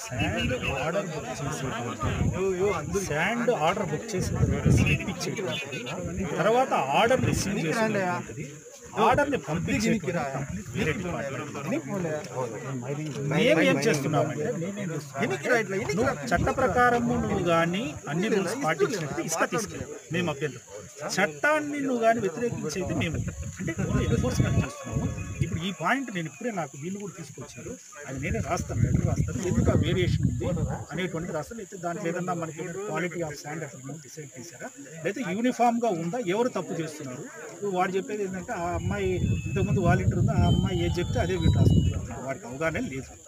sand order book చేసేటువంటి sand order book చేసిన తర్వాత స్లిప్ ఇచ్చేటువంటిది తర్వాత ఆర్డర్ రిసీవ్ చేసేటువంటిది ఆర్డర్ని పంపించేటువంటి కంప్లీట్ వేరే డిపార్ట్మెంట్ మేము ఏం చేస్తున్నామంటే మేమేం చేస్తున్నాం నువ్వు చట్ట ప్రకారము నువ్వు కానీ అన్ని రూల్స్ పాటించినట్టు ఇసుక తీసుకెళ్ళావు మేము అభ్యంతరం చట్టాన్ని నువ్వు కానీ వ్యతిరేకించేది మేము అంటే ఓన్లీ ఎన్ఫోర్స్మెంట్ చేస్తున్నాము ఇప్పుడు ఈ పాయింట్ నేను ఇప్పుడే నాకు వీళ్ళు కూడా తీసుకొచ్చారు అది నేనే రాస్తాను లెటర్ రాస్తాను ఎందుకు ఆ వేరియేషన్ ఉంది అనేటువంటి రాస్తాను అయితే దాంట్లో ఏదన్నా మనకి క్వాలిటీ ఆఫ్ స్టాండ్ అసలు డిసైడ్ చేశారా లేదా యూనిఫామ్గా ఉందా ఎవరు తప్పు చేస్తున్నారు ఇప్పుడు వాడు చెప్పేది ఏంటంటే ఆ అమ్మాయి ఇంతకుముందు వాలంటీర్ ఉందా ఆ అమ్మాయి ఏది చెప్తే అదే వీళ్ళు రాసుకుంటున్నారు వాడికి అవగాహన లేదు